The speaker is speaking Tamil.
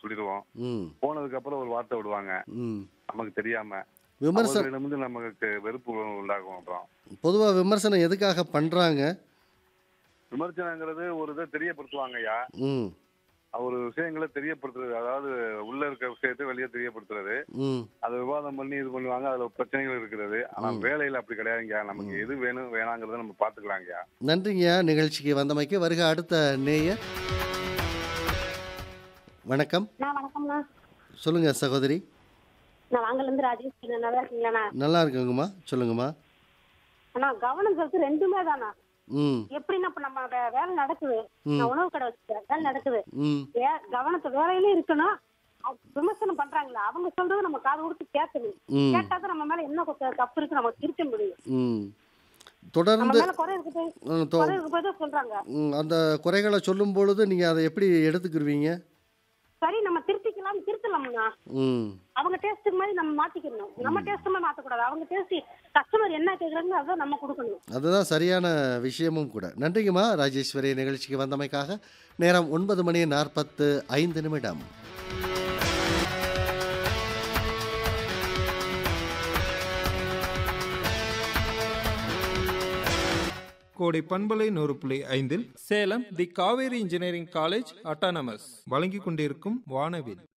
சொல்லிடுவோம் ம் போனதுக்கு அப்புறம் ஒரு வார்த்தை விடுவாங்க ம் நமக்கு தெரியாம விமர்சனம் அவர்களிடம் வந்து நமக்கு வெறுப்பு உண்டாகும் அப்புறம் பொதுவாக விமர்சனம் எதுக்காக பண்ணுறாங்க விமர்சனங்கிறது ஒரு இதை தெரியப்படுத்துவாங்க ஐயா ம் ஒரு விஷயங்களை தெரியப்படுத்துறது அதாவது உள்ள இருக்க விஷயத்தை வெளியே தெரியப்படுத்துறது ம் அதை விவாதம் பண்ணி இது பண்ணுவாங்க அதுல பிரச்சனைகள் இருக்கிறது ஆனா வேலையில அப்படி கிடையாதுங்க நமக்கு எது வேணும் வேணாங்கிறத நம்ம பாத்துக்கலாங்கய்யா நன்றிங்க நிகழ்ச்சிக்கு வந்தமைக்கு வருக அடுத்த நேயர் வணக்கம் நான் வணக்கம்ண்ணா சொல்லுங்க சகோதரி நான் வாங்கலேருந்து ராஜேஷ் பேசுறேன். நல்லா இருக்கீங்களாண்ணா நல்லா இருக்குங்கம்மா சொல்லுங்கம்மா அண்ணா கவனம் செலுத்து ரெண்டுமே தானா ம் எப்படின்னா இப்ப நம்ம வே- வேலை நடக்குது நான் உணவு கடை வச்சுட்டேன் வேலை நடக்குது ம் வே- கவனத்தை வேலையிலும் இருக்கணும் அது விமர்சனம் பண்றாங்களா அவங்க சொல்றது நம்ம காது கொடுத்து கேட்கணும் ம். கேட்டாதான் நம்ம மேல என்ன கொஞ்சம் தப்பு இருக்கு நம்ம திருத்த முடியும் ம் நம்ம தொடர்ந்து மேல குறை இருக்கு போய் ம், தொ- குறை இருக்கு போய் தான் சொல்றாங்க ம், அந்த குறைகளை சொல்லும் பொழுது நீங்கள் அதை எப்படி எடுத்துக்கிருவீங்க சரி நம்ம திருத்திக்கலாம் திருத்தலாம்ண்ணா ம் அவங்க டேஸ்ட்டுக்கு மாதிரி நம்ம மாத்திக்கணும் நம்ம டேஸ்ட் மாதிரி மாத்தக்கூடாது அவங்க டேஸ்ட் கஸ்டமர் என்ன கேக்குறாங்களோ அதை நம்ம கொடுக்கணும் அதுதான் சரியான விஷயமும் கூட நன்றிங்கம்மா ராஜேஸ்வரி நிகழ்ச்சிக்கு வந்தமைக்காக நேரம் ஒன்பது மணி நாற்பத்து ஐந்து நிமிடம் கோடை பண்பலை நூறு புள்ளி ஐந்தில் Salem the Kaveri engineering college autonomous வழங்கிக் கொண்டிருக்கும் வானவில்